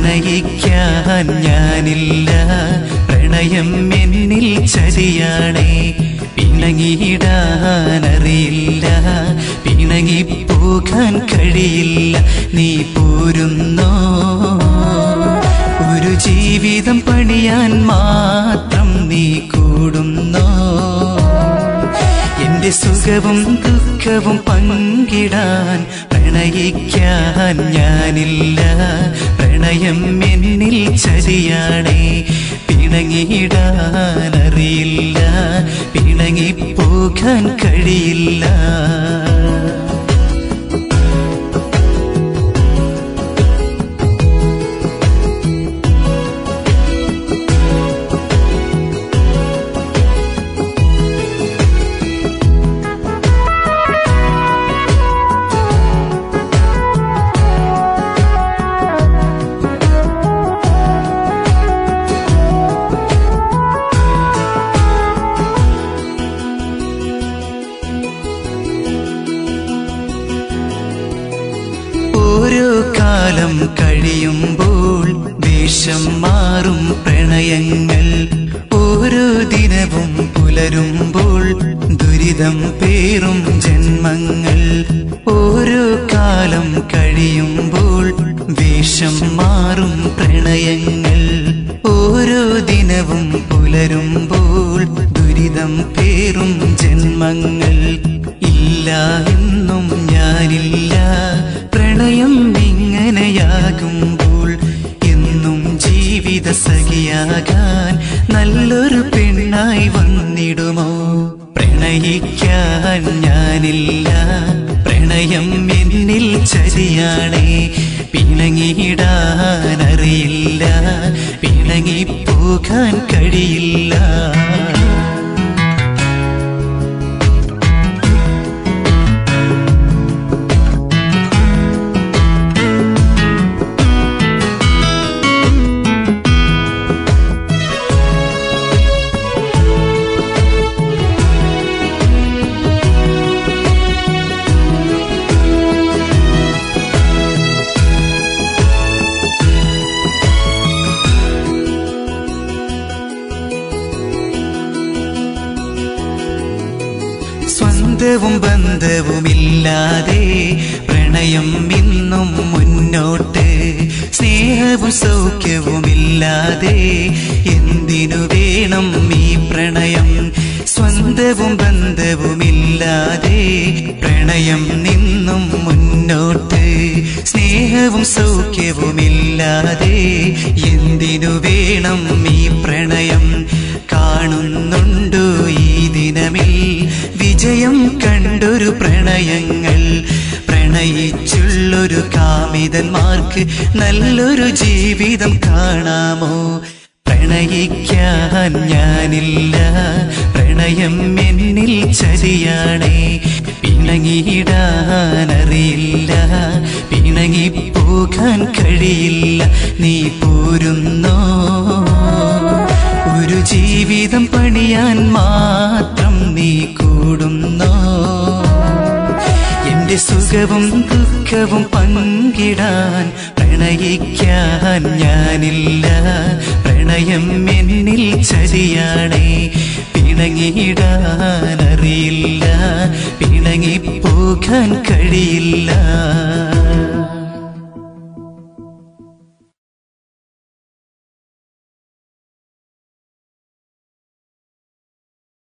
പ്രണയിക്കാൻ ഞാനില്ല പ്രണയം എന്നിൽ ചതിയാണേ പിണങ്ങിയിടാനറിയില്ല പിണങ്ങി പോകാൻ കഴിയില്ല നീ പോരുന്നോ ഒരു ജീവിതം പണിയാൻ മാത്രം നീ കൂടുന്നോ എന്റെ സുഖവും ദുഃഖവും പങ്കിടാൻ പ്രണയിക്കാൻ ഞാനില്ല പ്രണയം എന്നിൽ ചതിയാണേ പിണങ്ങിയിടാനറിയില്ല പിണങ്ങി പോകാൻ കഴിയില്ല ഓരോ കാലം കഴിയുമ്പോൾ വേഷം മാറും പ്രണയങ്ങൾ ഓരോ ദിനവും പുലരുമ്പോൾ ദുരിതം പേറും ജന്മങ്ങൾ ഓരോ കാലം കഴിയുമ്പോൾ വേഷം മാറും പ്രണയങ്ങൾ ഓരോ ദിനവും പുലരുമ്പോൾ ദുരിതം പേറും ജന്മങ്ങൾ ഇല്ല എന്നും ഞാനില്ല പ്രണയം ഇങ്ങനെയാകുമ്പോൾ എന്നും ജീവിത സഖിയാകാൻ നല്ലൊരു പെണ്ണായി വന്നിടുമോ പ്രണയിക്കാൻ ഞാനില്ല പ്രണയം എന്നിൽ ചതിയാണേ പിണങ്ങിയിടാനറിയില്ല പിണങ്ങി പോകാൻ കഴിയില്ല സ്വന്തവും ബന്ധവുമില്ലാതെ പ്രണയം ഇന്നും മുന്നോട്ട് സ്നേഹവും സൗഖ്യവുമില്ലാതെ എന്തിനു വേണം ഈ പ്രണയം സ്വന്തവും ബന്ധവുമില്ലാതെ പ്രണയം നിന്നും മുന്നോട്ട് സ്നേഹവും സൗഖ്യവുമില്ലാതെ എന്തിനു വേണം ഈ പ്രണയം കാണുന്നുണ്ടോ ഈ ദിനമിൽ വിജയം കണ്ടൊരു പ്രണയങ്ങൾ പ്രണയിച്ചുള്ളൊരു കാമിതന്മാർക്ക് നല്ലൊരു ജീവിതം കാണാമോ പ്രണയിക്കാൻ ഞാനില്ല പ്രണയം എന്നിൽ ചതിയാണേ പിണങ്ങിയിടാനറിയില്ല പിണങ്ങി പോകാൻ കഴിയില്ല നീ പോരുന്നോ ഒരു ജീവിതം പണിയാൻ മാത്രം നീ കൂടുന്നോ എന്റെ സുഖവും ദുഃഖവും പങ്കിടാൻ പ്രണയിക്കാൻ ഞാനില്ല പ്രണയം എന്നിൽ ചതിയാണേ പിണങ്ങിയിടാനറിയില്ല പിണങ്ങി പോകാൻ കഴിയില്ല